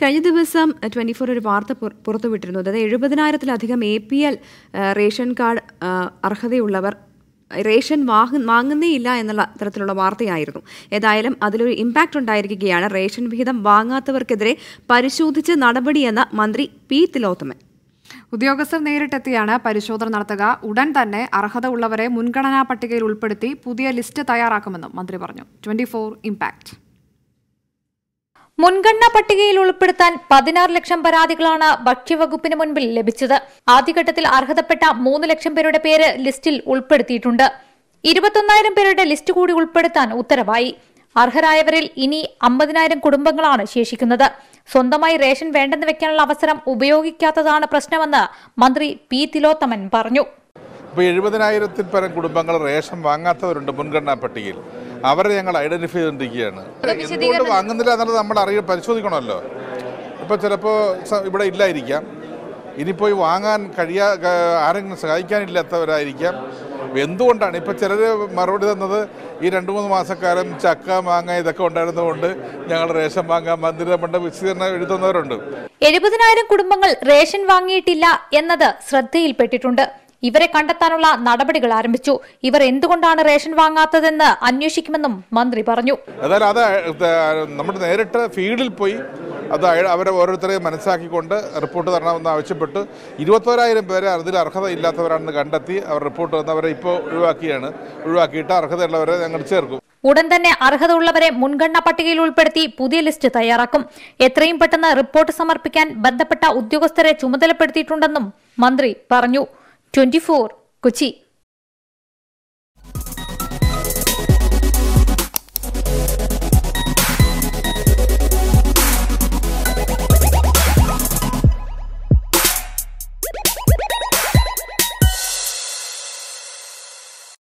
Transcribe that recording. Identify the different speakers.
Speaker 1: കഴിഞ്ഞ ദിവസം twenty four ഒരു വാർത്ത പുറ- പുറത്തുവിട്ടിരുന്നു അതായത് എഴുപതിനായിരത്തിലധികം A P L ration card ആ, അർഹതയുള്ളവർ റേഷൻ വാങ്ങ വാങ്ങുന്നേയില്ല എന്നുള്ള തരത്തിലുള്ള വാർത്തയായിരുന്നു ഏതായാലും അതിലൊരു ഇമ്പാക്റ്റ് ഉണ്ടായിരിക്കുകയാണ് റേഷൻ വിഹിതം വാങ്ങാത്തവർക്കെതിരെ പരിശോധിച്ച് നടപടിയെന്ന മന്ത്രി പി തിലോത്തമൻ
Speaker 2: ഉദ്യോഗസ്ഥർ നേരിട്ടെത്തിയാണ് പരിശോധന നടത്തുക ഉടൻ തന്നെ അർഹത ഉള്ളവരെ മുൻഗണനാ പട്ടികയിൽ ഉൾപ്പെടുത്തി പുതിയ ലിസ്റ്റ് തയ്യാറാക്കുമെന്നും മന്ത്രി പറഞ്ഞു ട്വന്റി ഫോർ ഇമ്പാക്ട്
Speaker 3: മുൻഗണനാ പട്ടികയിൽ ഉൾപ്പെടുത്താൻ പതിനാറ് ലക്ഷം പരാതികളാണ് ഭക്ഷ്യവകുപ്പിന് മുൻപിൽ ലഭിച്ചത് ആദ്യഘട്ടത്തിൽ അർഹതപ്പെട്ട മൂന്ന് ലക്ഷം പേരുടെ പേര് ലിസ്റ്റിൽ ഉൾപ്പെടുത്തിയിട്ടുണ്ട് ഇരുപത്തൊന്നായിരം പേരുടെ ലിസ്റ്റ് കൂടി ഉൾപ്പെടുത്താൻ ഉത്തരവായി അർഹരായവരിൽ ഇനി അമ്പതിനായിരം കുടുംബങ്ങളാണ് ശേഷിക്കുന്നത് സ്വന്തമായി റേഷൻ വേണ്ടെന്ന് വെക്കാനുള്ള അവസരം ഉപയോഗിക്കാത്തതാണ് പ്രശ്നമെന്ന് മന്ത്രി പി തിലോത്തമൻ പറഞ്ഞു
Speaker 4: ഇപ്പോൾ എഴുപതിനായിരത്തിൽ പരം കുടുംബങ്ങൾ റേഷൻ വാങ്ങാത്തവരുണ്ട് മുൻഗണനാ പട്ടികയിൽ അവരെ ഞങ്ങൾ ഐഡന്റിഫൈ ചെയ്തിരിക്കുകയാണ് എന്തുകൊണ്ട് വാങ്ങുന്നില്ല എന്നുള്ളത് നമ്മൾ അറിയ പരിശോധിക്കണമല്ലോ ഇപ്പോൾ ചിലപ്പോൾ ഇവിടെ ഇല്ലായിരിക്കാം ഇനിയിപ്പോൾ ഈ വാങ്ങാൻ കഴിയാ ക- ആരെങ്കിലും സഹായിക്കാനില്ലാത്തവരായിരിക്കാം എന്തുകൊണ്ടാണ് ഇപ്പോൾ ചിലർ മറുപടി തന്നത് ഈ രണ്ട് മൂന്ന് മാസക്കാലം ചക്ക മാങ്ങ ഇതൊക്കെ ഉണ്ടായിരുന്നതുകൊണ്ട് ഞങ്ങൾ റേഷൻ വാങ്ങാൻ മന്ദിര മണ്ഡ വിശദീകരണം എഴുതുന്നവരുണ്ട്
Speaker 3: എഴുപതിനായിരം കുടുംബങ്ങൾ റേഷൻ വാങ്ങിയിട്ടില്ല എന്നത് ശ്രദ്ധയിൽപ്പെട്ടിട്ടുണ്ട് ഇവരെ കണ്ടെത്താനുള്ള നടപടികൾ ആരംഭിച്ചു ഇവർ എന്തുകൊണ്ടാണ് റേഷൻ വാങ്ങാത്തതെന്ന് അന്വേഷിക്കുമെന്നും മന്ത്രി പറഞ്ഞു
Speaker 4: ഏതായാലും അത് നമ്മൾ നേരിട്ട് ഫീൽഡിൽ പോയി അത് അയ- അവരെ ഓരോരുത്തരെയും മനസ്സിലാക്കിക്കൊണ്ട് റിപ്പോർട്ട് തരണമെന്ന് ആവശ്യപ്പെട്ട് ഇരുപത്തോരായിരം പേരെ അതിൽ അർഹത ഇല്ലാത്തവരാണെന്ന് കണ്ടെത്തി അവർ റിപ്പോർട്ട് തന്നവരെ ഇപ്പോൾ ഒഴിവാക്കിയാണ് ഒഴിവാക്കിയിട്ട് അർഹതയുള്ളവരെ ഞങ്ങൾ ചേർക്കും
Speaker 3: ഉടൻ തന്നെ അർഹത ഉള്ളവരെ മുൻഗണനാ പട്ടികയിൽ ഉൾപ്പെടുത്തി പുതിയ ലിസ്റ്റ് തയ്യാറാക്കും എത്രയും പെട്ടെന്ന് റിപ്പോർട്ട് സമർപ്പിക്കാൻ ബന്ധപ്പെട്ട ഉദ്യോഗസ്ഥരെ ചുമതലപ്പെടുത്തിയിട്ടുണ്ടെന്നും മന്ത്രി പറഞ്ഞു ട്വന്റി കൊച്ചി